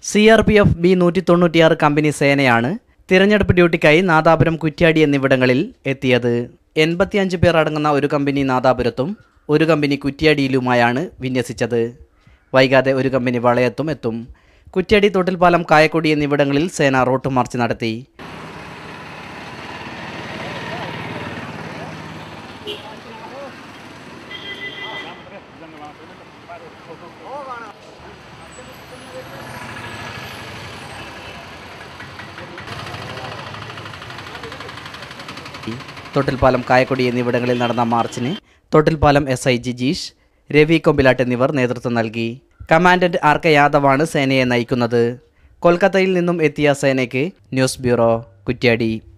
C R P F B നൂറ്റി തൊണ്ണൂറ്റിയാറ് company സേനയാണ് തിരഞ്ഞെടുപ്പ് ഡ്യൂട്ടിക്കായി നാദാപുരം കുറ്റ്യാടി എന്നിവിടങ്ങളിൽ എത്തിയത് എൺപത്തിയഞ്ച് പേർ അടങ്ങുന്ന ഒരു കമ്പനി നാദാപുരത്തും ഒരു കമ്പനി കുറ്റ്യാടിയിലുമായാണ് വിന്യസിച്ചത് വൈകാതെ ഒരു കമ്പനി വളയത്തും എത്തും കുറ്റ്യാടി തൊട്ടിൽപ്പാലം കായക്കൊടി എന്നിവിടങ്ങളിൽ സേന റോട്ട് മാർച്ച് നടത്തി തൊട്ടിൽപ്പാലം കായക്കൊടി എന്നിവിടങ്ങളിൽ നടന്ന മാർച്ചിന് തൊട്ടിൽപ്പാലം എസ് ഐ ജിജീഷ് രവി കൊമ്പിലാട്ട് എന്നിവർ നേതൃത്വം നൽകി കമാൻഡന്റ് ആർ കെ യാദവാണ് സേനയെ നയിക്കുന്നത് കൊൽക്കത്തയിൽ നിന്നും എത്തിയ സേനയ്ക്ക് ന്യൂസ് ബ്യൂറോ കുറ്റ്യാടി